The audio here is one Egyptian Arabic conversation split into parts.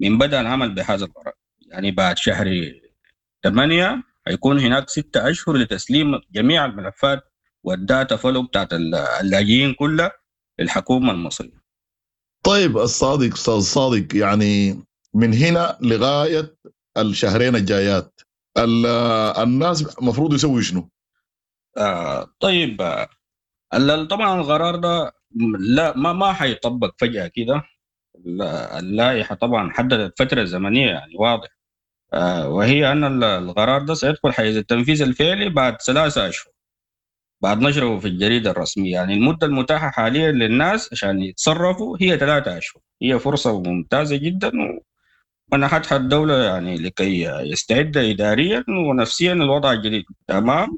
من بدأ العمل بهذا القرار يعني بعد شهر 8 هيكون هناك ستة أشهر لتسليم جميع الملفات والداتا فولو بتاعت اللاجئين كلها للحكومة المصرية طيب الصادق استاذ صادق يعني من هنا لغايه الشهرين الجايات الناس المفروض يسوي شنو؟ آه طيب آه طبعا القرار ده لا ما ما حيطبق فجاه كده اللائحه طبعا حددت فتره زمنيه يعني واضح آه وهي ان القرار ده سيدخل حيز التنفيذ الفعلي بعد ثلاثة اشهر بعد نشره في الجريده الرسميه يعني المده المتاحه حاليا للناس عشان يتصرفوا هي ثلاثة اشهر هي فرصه ممتازه جدا ونحتها الدوله يعني لكي يستعد اداريا ونفسيا للوضع الجديد تمام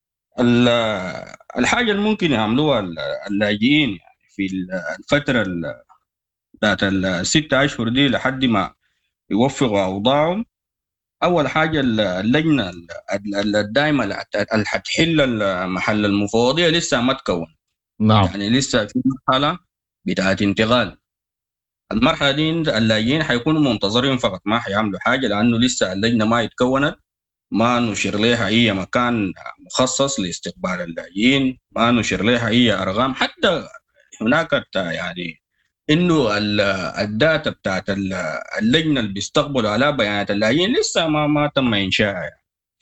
الحاجه اللي ممكن يعملوها اللاجئين يعني في الفتره بتاعت الستة اشهر دي لحد ما يوفقوا اوضاعهم اول حاجه اللجنه الدائمه اللي حتحل محل المفوضيه لسه ما تكون نعم يعني لسه في مرحله بتاعت انتقال المرحله دي اللاجئين حيكونوا منتظرين فقط ما حيعملوا حاجه لانه لسه اللجنه ما اتكونت ما نشر لها اي مكان مخصص لاستقبال اللاجئين ما نشر لها اي ارقام حتى هناك يعني انه الداتا بتاعت اللجنه اللي بيستقبلوا على بيانات اللاجئين لسه ما ما تم انشائها يعني.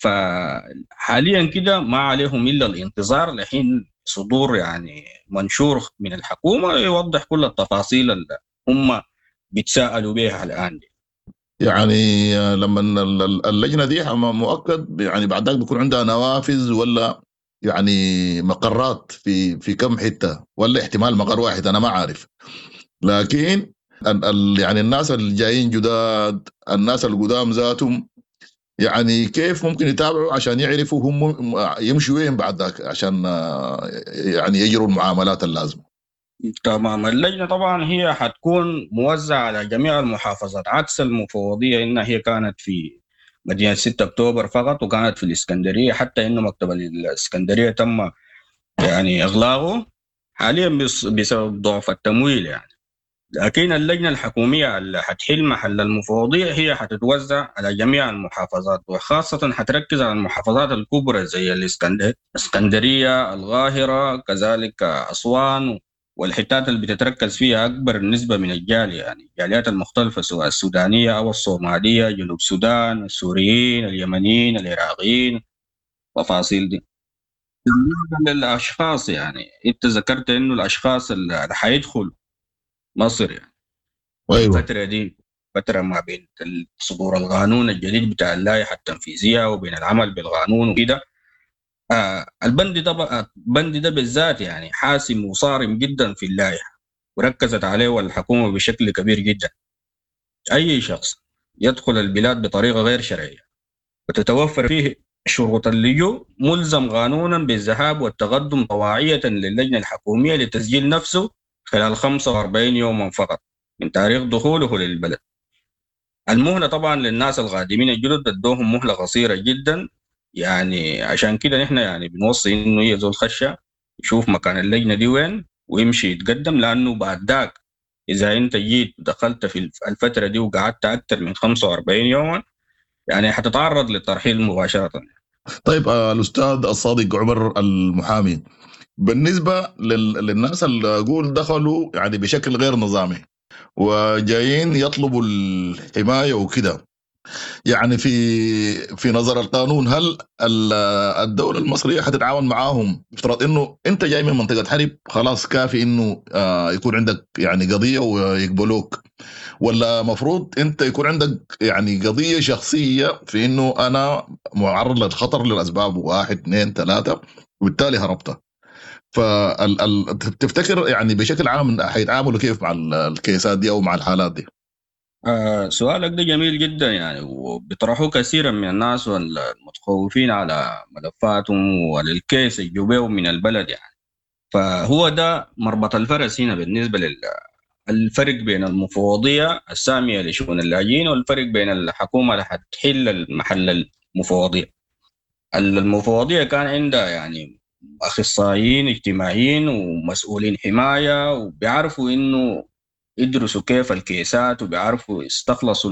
فحاليا كده ما عليهم الا الانتظار لحين صدور يعني منشور من الحكومه يوضح كل التفاصيل اللي هم بيتساءلوا بها الان دي. يعني لما اللجنه دي مؤكد يعني بعد ذلك بيكون عندها نوافذ ولا يعني مقرات في في كم حته ولا احتمال مقر واحد انا ما عارف لكن ال يعني الناس اللي جايين جداد الناس القدام ذاتهم يعني كيف ممكن يتابعوا عشان يعرفوا هم يمشوا وين بعد ذاك عشان يعني يجروا المعاملات اللازمه تمام اللجنه طبعا هي حتكون موزعه على جميع المحافظات عكس المفوضيه انها هي كانت في مدينه 6 اكتوبر فقط وكانت في الاسكندريه حتى انه مكتب الاسكندريه تم يعني اغلاقه حاليا بسبب ضعف التمويل يعني لكن اللجنه الحكوميه اللي حتحل محل المفوضيه هي حتتوزع على جميع المحافظات وخاصه حتركز على المحافظات الكبرى زي الاسكندريه القاهره كذلك اسوان والحتات اللي بتتركز فيها اكبر نسبه من الجاليه يعني الجاليات المختلفه سواء السودانيه او الصوماليه جنوب السودان السوريين اليمنيين العراقيين تفاصيل دي بالنسبه للاشخاص يعني انت ذكرت انه الاشخاص اللي حيدخلوا مصر يعني أيوة. الفتره دي فتره ما بين صدور القانون الجديد بتاع اللائحه التنفيذيه وبين العمل بالقانون وكده آه البند ده البند ده بالذات يعني حاسم وصارم جدا في اللائحه وركزت عليه الحكومه بشكل كبير جدا اي شخص يدخل البلاد بطريقه غير شرعيه وتتوفر فيه شروط اللجوء ملزم قانونا بالذهاب والتقدم طواعية للجنة الحكومية لتسجيل نفسه خلال 45 يوما فقط من تاريخ دخوله للبلد المهلة طبعا للناس القادمين الجدد ادوهم مهلة قصيرة جدا يعني عشان كده نحن يعني بنوصي انه يزول خشة يشوف مكان اللجنة دي وين ويمشي يتقدم لانه بعد ذاك اذا انت جيت دخلت في الفترة دي وقعدت اكثر من 45 يوما يعني حتتعرض للترحيل مباشرة طيب آه الاستاذ الصادق عمر المحامي بالنسبه للناس اللي اقول دخلوا يعني بشكل غير نظامي وجايين يطلبوا الحمايه وكده يعني في في نظر القانون هل الدوله المصريه حتتعاون معاهم افترض انه انت جاي من منطقه حرب خلاص كافي انه يكون عندك يعني قضيه ويقبلوك ولا مفروض انت يكون عندك يعني قضيه شخصيه في انه انا معرض للخطر للاسباب واحد اثنين ثلاثه وبالتالي هربت فتفتكر يعني بشكل عام حيتعاملوا كيف مع الكيسات دي او مع الحالات دي؟ آه سؤالك ده جميل جدا يعني وبيطرحوه كثيرا من الناس والمتخوفين على ملفاتهم وللكيس يجوا من البلد يعني فهو ده مربط الفرس هنا بالنسبه لل الفرق بين المفوضيه الساميه لشؤون اللاجئين والفرق بين الحكومه اللي حتحل محل المفوضيه المفوضيه كان عندها يعني اخصائيين اجتماعيين ومسؤولين حمايه وبيعرفوا انه يدرسوا كيف الكيسات وبيعرفوا يستخلصوا